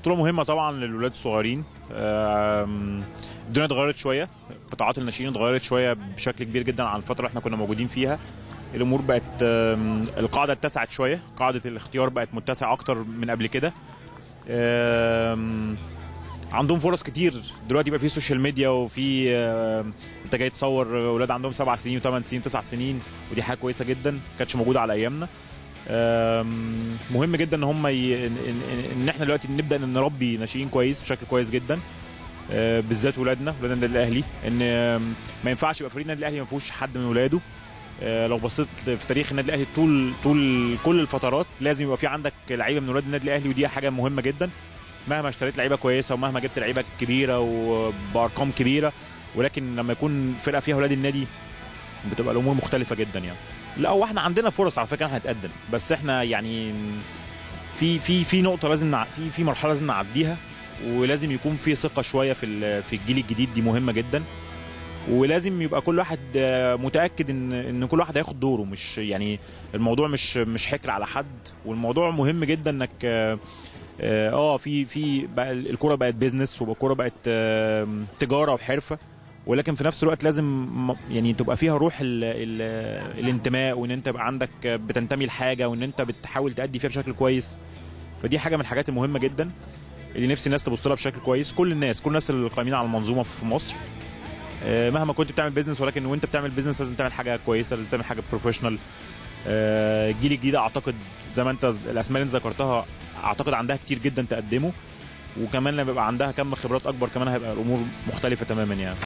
بطوله مهمه طبعا للولاد الصغيرين آم، الدنيا اتغيرت شويه قطاعات الناشئين اتغيرت شويه بشكل كبير جدا عن الفتره اللي احنا كنا موجودين فيها الامور بقت آم، القاعده اتسعت شويه قاعده الاختيار بقت متسعه اكتر من قبل كده آم، عندهم فرص كتير دلوقتي بقى في سوشيال ميديا وفي آم، انت جاي تصور اولاد عندهم سبع سنين وثمان سنين وتسع سنين ودي حاجه كويسه جدا ما كانتش موجوده على ايامنا آم، مهم جدا ان هم ي... ان إن- ان احنا دلوقتي نبدا ان نربي ناشئين كويس بشكل كويس جدا آه، بالذات ولادنا ولاد النادي الاهلي ان آم، ما ينفعش يبقى فريق النادي الاهلي ما فيهوش حد من ولاده آه، لو بصيت في تاريخ النادي الاهلي طول طول كل الفترات لازم يبقى في عندك لعيبه من ولاد النادي الاهلي ودي حاجه مهمه جدا مهما اشتريت لعيبه كويسه ومهما جبت لعيبه كبيره وبارقام كبيره ولكن لما يكون فرقه فيها ولاد النادي بتبقى الامور مختلفه جدا يعني لا هو احنا عندنا فرص على فكره احنا هنتقدم بس احنا يعني في في في نقطه لازم نع... في في مرحله لازم نعديها ولازم يكون في ثقه شويه في ال- في الجيل الجديد دي مهمه جدا ولازم يبقى كل واحد آه، متاكد ان ان كل واحد هياخد دوره مش يعني الموضوع مش مش حكر على حد والموضوع مهم جدا انك اه آه، في في بقى الكوره بقت بيزنس والكوره بقت آه، تجاره وحرفه ولكن في نفس الوقت لازم م- يعني تبقى فيها روح ال ال الانتماء وان انت يبقى عندك بتنتمي لحاجه وان انت بتحاول تأدي فيها بشكل كويس فدي حاجه من الحاجات المهمه جدا اللي نفسي الناس تبص لها بشكل كويس كل الناس كل الناس اللي قايمين على المنظومه في مصر آه، مهما كنت بتعمل بيزنس ولكن وانت بتعمل بيزنس لازم تعمل حاجه كويسه لازم تعمل حاجه بروفيشنال الجيل الجديد اعتقد زي ما انت الاسماء اللي انت ذكرتها اعتقد عندها كتير جدا تقدمه وكمان لما يبقى عندها كم خبرات اكبر كمان هيبقى الامور مختلفه تماما يعني